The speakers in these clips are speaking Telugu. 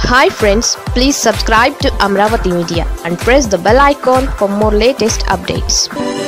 hi friends please subscribe to Amaravati media and press the bell icon for more latest updates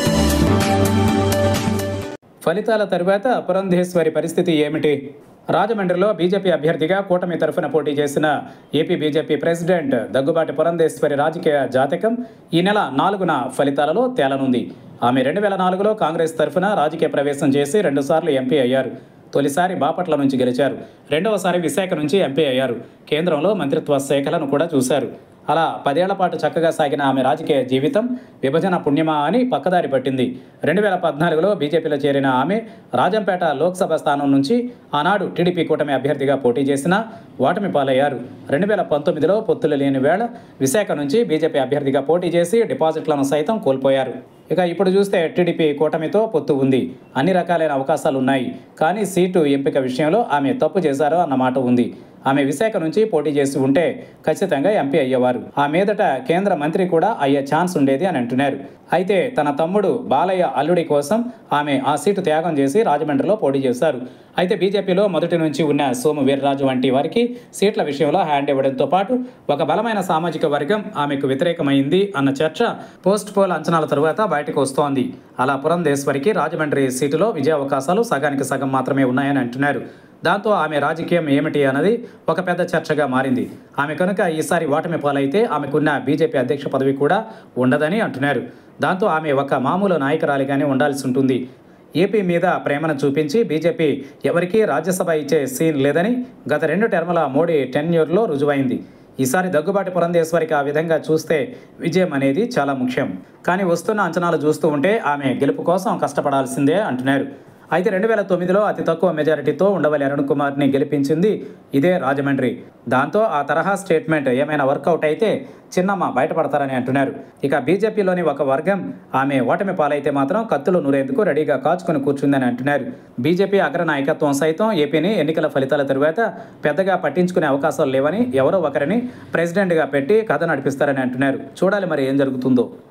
ఫలితాల తరువాత పురంధేశ్వరి పరిస్థితి ఏమిటి రాజమండ్రిలో బీజేపీ అభ్యర్థిగా కూటమి తరఫున పోటీ చేసిన AP BJP president Daggubati Purandeswari రాజకీయ జాతకం ఈ నెల నాలుగున ఫలితాలలో తేలనుంది ఆమె రెండు వేల నాలుగులో కాంగ్రెస్ తరఫున రాజకీయ ప్రవేశం చేసి రెండుసార్లు ఎంపీ అయ్యారు తొలిసారి బాపట్ల నుంచి గెలిచారు రెండవసారి విశాఖ నుంచి ఎంపీ అయ్యారు కేంద్రంలో మంత్రిత్వ శాఖలను కూడా చూశారు అలా పదేళ్ల పాటు చక్కగా సాగిన ఆమె రాజకీయ జీవితం విభజన పుణ్యమా అని పక్కదారి పట్టింది రెండు వేల పద్నాలుగులో బీజేపీలో చేరిన ఆమె రాజంపేట లోక్సభ స్థానం నుంచి ఆనాడు టీడీపీ కూటమి అభ్యర్థిగా పోటీ చేసినా ఓటమి పాలయ్యారు రెండు వేల పంతొమ్మిదిలో పొత్తులు లేని వేళ విశాఖ నుంచి బీజేపీ అభ్యర్థిగా పోటీ చేసి డిపాజిట్లను సైతం కోల్పోయారు ఇక ఇప్పుడు చూస్తే టీడీపీ కూటమితో పొత్తు ఉంది అన్ని రకాలైన అవకాశాలు ఉన్నాయి కానీ సీటు ఎంపిక విషయంలో ఆమె తప్పు చేశారు అన్న మాట ఉంది ఆమె విశాఖ నుంచి పోటీ చేసి ఉంటే ఖచ్చితంగా ఎంపీ అయ్యేవారు ఆ మీదట కేంద్ర మంత్రి కూడా అయ్యే ఛాన్స్ ఉండేది అని అంటున్నారు అయితే తన తమ్ముడు బాలయ్య అల్లుడి కోసం ఆమె ఆ సీటు త్యాగం చేసి రాజమండ్రిలో పోటీ చేశారు అయితే బీజేపీలో మొదటి నుంచి ఉన్న సోము వీర్రాజు వంటి వారికి సీట్ల విషయంలో హ్యాండ్ ఇవ్వడంతో పాటు ఒక బలమైన సామాజిక వర్గం ఆమెకు వ్యతిరేకమైంది అన్న చర్చ పోస్ట్ పోల్ అంచనాల తరువాత బయటకు వస్తోంది అలా పురంధేశ్వరికి రాజమండ్రి సీటులో విజయ అవకాశాలు సగానికి సగం మాత్రమే ఉన్నాయని అంటున్నారు దాంతో ఆమె రాజకీయం ఏమిటి అన్నది ఒక పెద్ద చర్చగా మారింది ఆమె కనుక ఈసారి ఓటమి పాలైతే ఆమెకున్న బీజేపీ అధ్యక్ష పదవి కూడా ఉండదని అంటున్నారు దాంతో ఆమె ఒక మామూలు నాయకురాలిగానే ఉండాల్సి ఉంటుంది ఏపీ మీద ప్రేమను చూపించి బీజేపీ ఎవరికీ రాజ్యసభ ఇచ్చే సీన్ లేదని గత రెండు టర్ముల మోడీ టెన్యూర్లో రుజువైంది ఈసారి దగ్గుబాటి పురంధేశ్వరికి ఆ విధంగా చూస్తే విజయం అనేది చాలా ముఖ్యం కానీ వస్తున్న అంచనాలు చూస్తూ ఉంటే ఆమె గెలుపు కోసం కష్టపడాల్సిందే అంటున్నారు అయితే రెండు వేల తొమ్మిదిలో అతి తక్కువ మెజారిటీతో ఉండవల్లి అరుణ్ కుమార్ని గెలిపించింది ఇదే రాజమండ్రి దాంతో ఆ తరహా స్టేట్మెంట్ ఏమైనా వర్కౌట్ అయితే చిన్నమ్మ బయటపడతారని అంటున్నారు ఇక బీజేపీలోని ఒక వర్గం ఆమె ఓటమి పాలైతే మాత్రం కత్తులు నూరేందుకు రెడీగా కాచుకొని కూర్చుందని అంటున్నారు బీజేపీ అగ్ర నాయకత్వం సైతం ఏపీని ఎన్నికల ఫలితాల తరువాత పెద్దగా పట్టించుకునే అవకాశాలు లేవని ఎవరో ఒకరిని ప్రెసిడెంట్గా పెట్టి కథ నడిపిస్తారని అంటున్నారు చూడాలి మరి ఏం జరుగుతుందో